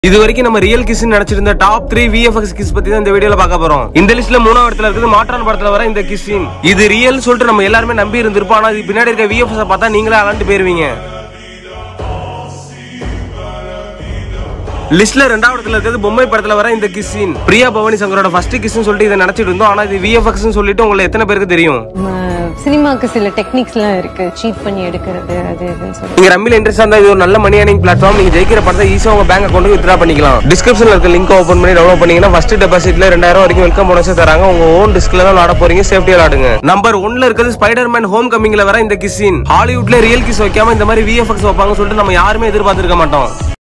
இது வரைக்கும் நம்ம ரியல் கிஸ் நினைச்சிருந்த டாப் த்ரீ விஎஃப்எக்ஸ் கிஸ் பத்தி தான் இந்த வீடியோல பார்க்க போறோம் இந்த லிஸ்ட்ல மூணாவது இடத்துல இருக்குது மாற்றான் படத்துல வர இந்த கிஸ் இது ரியல் சொல்லிட்டு நம்ம எல்லாருமே நம்பி இருந்திருப்போம் ஆனா இது பின்னாடி இருக்க விஎஃப்எஸ் பார்த்தா நீங்களே அலாண்டு போயிருவீங்க லிஸ்ட்ல ரெண்டாவது இடத்துல இருக்கிறது பொம்மை படத்துல வர இந்த கிஸ் சீன் பிரியா பவானி சங்கரோட ஃபர்ஸ்ட் கிஸ்னு சொல்லிட்டு இதை நினைச்சிட்டு இருந்தோம் ஆனா இது விஎஃப்எக்ஸ் சொல்லிட்டு உங்களை எத்தனை பேருக்கு தெரியும் சினிமாக்கு சில டெக்னிக்ஸ்லாம் இருக்கு சீட் பண்ணி எடுக்கிறது அது இதுன்னு சொல்லி நீங்க ரம்மில இன்ட்ரெஸ்ட் இருந்தா இது ஒரு நல்ல மணி ஏர்னிங் பிளாட்ஃபார்ம் நீங்க ஜெயிக்கிற படத்தை ஈஸியா உங்க பேங்க் அக்கௌண்ட்டுக்கு வித்ரா பண்ணிக்கலாம் டிஸ்கிரிப்ஷன்ல இருக்க லிங்க் ஓபன் பண்ணி டவுன்லோட் பண்ணீங்கன்னா ஃபர்ஸ்ட் டெபாசிட்ல ரெண்டாயிரம் வரைக்கும் வெல்கம் போனஸ் தராங்க உங்க ஓன் டிஸ்க்ல தான் விளாட போறீங்க சேஃப்டியா விளாடுங்க நம்பர் ஒன்ல இருக்கிறது ஸ்பைடர் மேன் ஹோம் கமிங்ல வர இந்த கிஸ்ஸின் ஹாலிவுட்ல ரியல் கிஸ் வைக்காம இந்த மாதிரி விஎஃப்எக்ஸ் வைப்பாங்க சொல்லிட்டு நம்ம யாருமே எதிர்பார்த்திருக்க மாட்டோம்